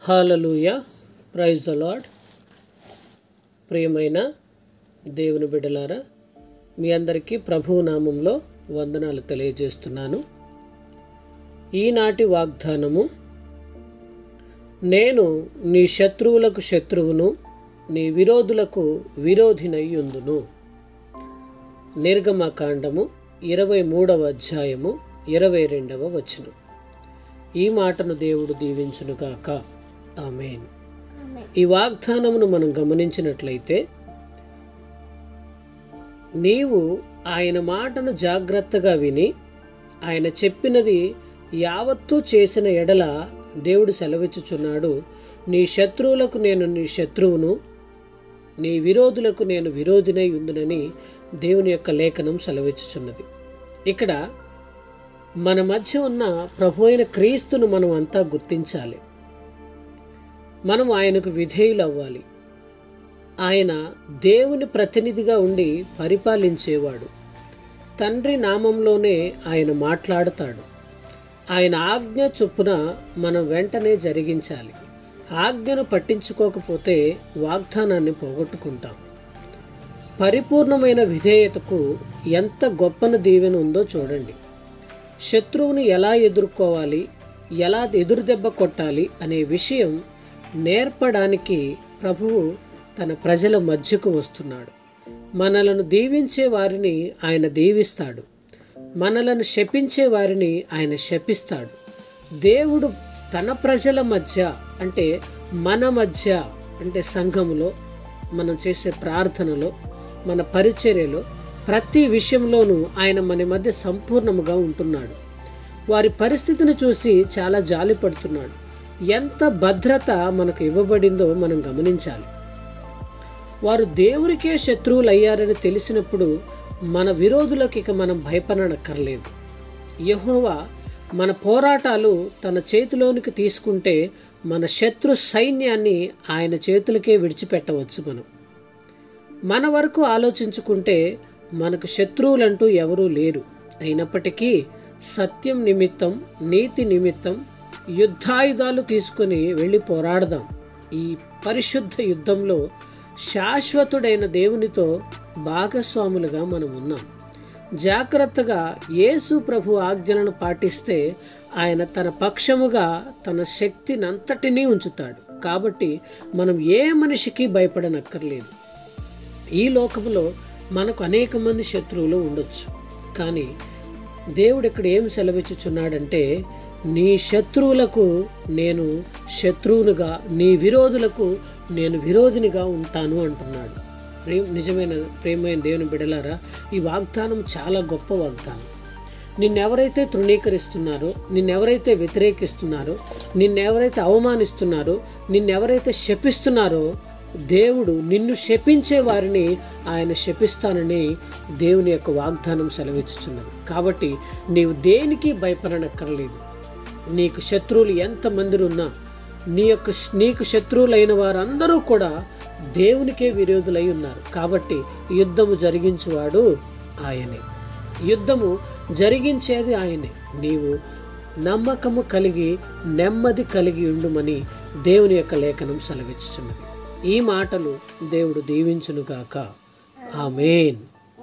hallelujah praise the lord ప్రియమైన దేవుని బిడ్డలారా మీ అందరికీ ప్రభువు నామంలో వందనాలు తెలియజేస్తున్నాను ఈనాటి వాగ్దానము నేను నీ శత్రువులకు శత్రువును నీ విరోధులకు విరోధినయ్యుందును నిర్గమకాండము ఇరవై మూడవ అధ్యాయము ఇరవై రెండవ వచనం ఈ మాటను దేవుడు దీవించునుగాక ఆమెన్ ఈ వాగ్దానమును మనం గమనించినట్లయితే నీవు ఆయన మాటను జాగ్రత్తగా విని ఆయన చెప్పినది యావత్తూ చేసిన ఎడల దేవుడు సెలవిచ్చుచున్నాడు నీ శత్రువులకు నేను నీ శత్రువును నీ విరోధులకు నేను విరోధినై ఉందునని దేవుని యొక్క లేఖనం సెలవిచ్చుచున్నది ఇక్కడ మన మధ్య ఉన్న ప్రభు అయిన క్రీస్తును మనం అంతా గుర్తించాలి మనం ఆయనకు విధేయులు అవ్వాలి ఆయన దేవుని ప్రతినిధిగా ఉండి పరిపాలించేవాడు తండ్రి నామంలోనే ఆయన మాట్లాడుతాడు ఆయన ఆజ్ఞ చొప్పున మనం వెంటనే జరిగించాలి ఆజ్ఞను పట్టించుకోకపోతే వాగ్దానాన్ని పోగొట్టుకుంటాం పరిపూర్ణమైన విధేయతకు ఎంత గొప్పన దీవెన ఉందో చూడండి శత్రువుని ఎలా ఎదుర్కోవాలి ఎలా ఎదురు దెబ్బ కొట్టాలి అనే విషయం నేర్పడానికి ప్రభువు తన ప్రజల మధ్యకు వస్తున్నాడు మనలను దీవించే వారిని ఆయన దీవిస్తాడు మనలను శపించే వారిని ఆయన శపిస్తాడు దేవుడు తన ప్రజల మధ్య అంటే మన మధ్య అంటే సంఘములో మనం చేసే ప్రార్థనలో మన పరిచర్యలో ప్రతి విషయంలోనూ ఆయన మన మధ్య సంపూర్ణముగా ఉంటున్నాడు వారి పరిస్థితిని చూసి చాలా జాలి పడుతున్నాడు ఎంత భద్రత మనకు ఇవ్వబడిందో మనం గమనించాలి వారు దేవునికే శత్రువులు అయ్యారని తెలిసినప్పుడు మన విరోధులకు ఇక మనం భయపడనక్కర్లేదు యహోవా మన పోరాటాలు తన చేతిలోనికి తీసుకుంటే మన శత్రు సైన్యాన్ని ఆయన చేతులకే విడిచిపెట్టవచ్చు మనం మన వరకు ఆలోచించుకుంటే మనకు శత్రువులంటూ ఎవరూ లేరు అయినప్పటికీ సత్యం నిమిత్తం నీతి నిమిత్తం యుద్ధాయుధాలు తీసుకుని వెళ్ళి పోరాడదాం ఈ పరిశుద్ధ యుద్ధంలో శాశ్వతుడైన దేవునితో భాగస్వాములుగా మనం ఉన్నాం జాగ్రత్తగా యేసు ప్రభు ఆజ్ఞలను పాటిస్తే ఆయన తన పక్షముగా తన శక్తినంతటినీ ఉంచుతాడు కాబట్టి మనం ఏ మనిషికి భయపడనక్కర్లేదు ఈ లోకంలో మనకు అనేక మంది శత్రువులు ఉండొచ్చు కానీ దేవుడు ఇక్కడ ఏం సెలవిచ్చుచున్నాడంటే నీ శత్రువులకు నేను శత్రువునుగా నీ విరోధులకు నేను విరోధినిగా ఉంటాను అంటున్నాడు ప్రేమ నిజమైన ప్రేమైన దేవుని బిడలారా ఈ వాగ్దానం చాలా గొప్ప వాగ్దానం నిన్నెవరైతే తృణీకరిస్తున్నారో నిన్నెవరైతే వ్యతిరేకిస్తున్నారో నిన్నెవరైతే అవమానిస్తున్నారో నిన్నెవరైతే శపిస్తున్నారో దేవుడు నిన్ను శపించే వారిని ఆయన శపిస్తానని దేవుని యొక్క వాగ్దానం సెలవిచ్చుచున్నది కాబట్టి నీవు దేనికి భయపడనక్కర్లేదు నీకు శత్రువులు ఎంతమంది ఉన్నా నీ యొక్క నీకు శత్రువులైన వారందరూ కూడా దేవునికే విరోధులై ఉన్నారు కాబట్టి యుద్ధము జరిగించువాడు ఆయనే యుద్ధము జరిగించేది ఆయనే నీవు నమ్మకము కలిగి నెమ్మది కలిగి ఉండుమని దేవుని యొక్క లేఖనం సెలవిచ్చుచున్నది ఈ మాటలు దేవుడు దీవించునుగాక ఆమెన్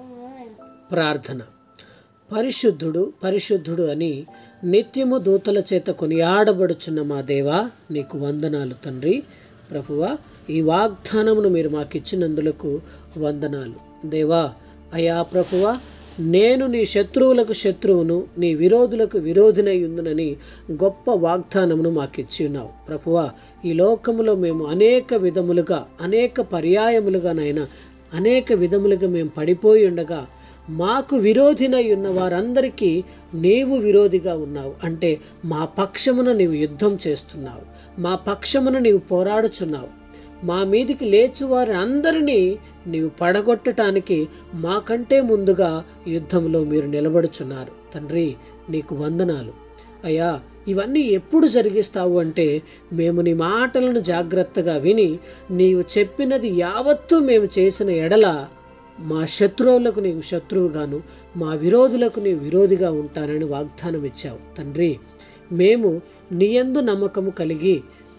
ప్రార్థన పరిశుద్ధుడు పరిశుద్ధుడు అని నిత్యము దూతల చేత కొనియాడబడుచున్న మా దేవా నీకు వందనాలు తండ్రి ప్రభువా ఈ వాగ్దానమును మీరు మాకు ఇచ్చినందులకు వందనాలు దేవా అయా ప్రభువా నేను నీ శత్రువులకు శత్రువును నీ విరోధులకు విరోధినై ఉందునని గొప్ప వాగ్దానమును మాకు ఇచ్చి ఉన్నావు ప్రభువా ఈ లోకములో మేము అనేక విధములుగా అనేక పర్యాయములుగానైనా అనేక విధములుగా మేము పడిపోయి ఉండగా మాకు విరోధినై ఉన్న వారందరికీ నీవు విరోధిగా ఉన్నావు అంటే మా పక్షమున నీవు యుద్ధం చేస్తున్నావు మా పక్షమున నీవు పోరాడుచున్నావు మా మీదికి లేచు వారి అందరినీ నీవు పడగొట్టడానికి మాకంటే ముందుగా యుద్ధంలో మీరు నిలబడుచున్నారు తండ్రి నీకు వందనాలు అయ్యా ఇవన్నీ ఎప్పుడు జరిగిస్తావు అంటే మేము నీ మాటలను జాగ్రత్తగా విని నీవు చెప్పినది యావత్తూ మేము చేసిన ఎడల మా శత్రువులకు నీవు శత్రువుగాను మా విరోధులకు నీవు విరోధిగా ఉంటానని వాగ్దానం ఇచ్చావు తండ్రి మేము నీయందు నమ్మకము కలిగి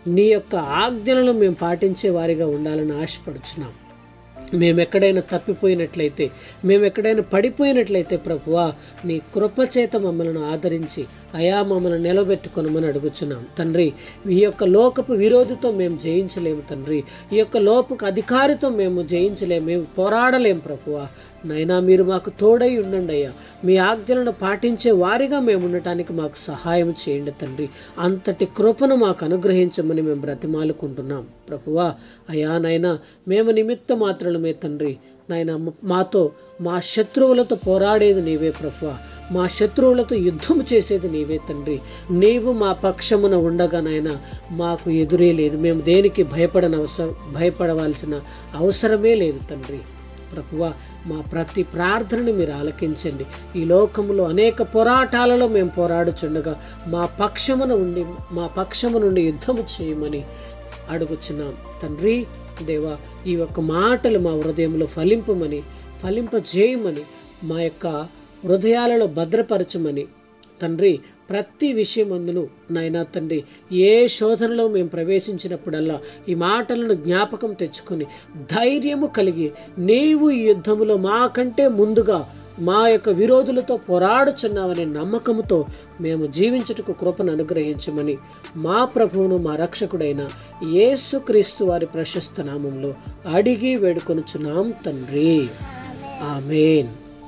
నీ యొక్క ఆజ్ఞలను మేము పాటించే వారిగా ఉండాలని ఆశపడుచున్నాం మేము ఎక్కడైనా తప్పిపోయినట్లయితే మేము ఎక్కడైనా పడిపోయినట్లయితే ప్రభువా నీ కృపచేత మమ్మల్ని ఆదరించి అయా మమ్మల్ని నిలబెట్టుకొనమని అడుగుచున్నాం తండ్రి ఈ యొక్క లోకపు విరోధితో మేము జయించలేము తండ్రి ఈ యొక్క లోపకు అధికారితో మేము జయించలేము మేము పోరాడలేం ప్రభువా నైనా మీరు మాకు తోడై ఉండండి అయ్యా మీ ఆజ్ఞలను పాటించే వారిగా మేము ఉండటానికి మాకు సహాయం చేయండి తండ్రి అంతటి కృపను మాకు అనుగ్రహించమని మేము బ్రతిమాలుకుంటున్నాం ప్రభువా అయా నైనా మేము నిమిత్త మాత్రమే తండ్రి నాయన మాతో మా శత్రువులతో పోరాడేది నీవే ప్రభువా మా శత్రువులతో యుద్ధం చేసేది నీవే తండ్రి నీవు మా పక్షమున ఉండగా నాయన మాకు ఎదురే లేదు మేము దేనికి భయపడన అవసరం భయపడవలసిన అవసరమే లేదు తండ్రి ప్రభువా మా ప్రతి ప్రార్థనని మీరు ఆలకించండి ఈ లోకంలో అనేక పోరాటాలలో మేము పోరాడుచుండగా మా పక్షమున ఉండి మా పక్షము నుండి యుద్ధము చేయమని అడుగుచున్నాం తండ్రి దేవా ఈ యొక్క మాటలు మా హృదయంలో ఫలింపమని ఫలింపజేయమని మా యొక్క హృదయాలలో భద్రపరచమని తండ్రి ప్రతి విషయమందును నాయనా తండ్రి ఏ శోధనలో మేము ప్రవేశించినప్పుడల్లా ఈ మాటలను జ్ఞాపకం తెచ్చుకొని ధైర్యము కలిగి నీవు ఈ యుద్ధములో మాకంటే ముందుగా మా యొక్క విరోధులతో పోరాడుచున్నామనే నమ్మకంతో మేము జీవించుటకు కృపను అనుగ్రహించమని మా ప్రభువును మా రక్షకుడైన యేసుక్రీస్తు వారి ప్రశస్త నామంలో అడిగి వేడుకొనుచున్నాం తండ్రి ఆమెన్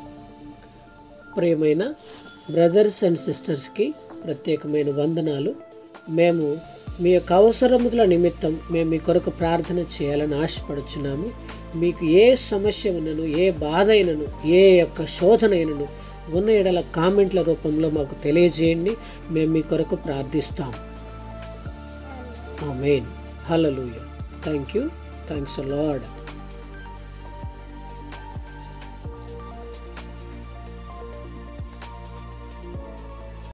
ప్రియమైన బ్రదర్స్ అండ్ సిస్టర్స్కి ప్రత్యేకమైన వందనాలు మేము మీ యొక్క అవసరముల నిమిత్తం మేము మీ కొరకు ప్రార్థన చేయాలని ఆశపడుచున్నాము మీకు ఏ సమస్య ఉన్నను ఏ బాధ అయినను ఏ యొక్క శోధన అయినను ఉన్న ఎడల కామెంట్ల రూపంలో మాకు తెలియజేయండి మేము మీ కొరకు ప్రార్థిస్తాం amen hallelujah thank you thanks lord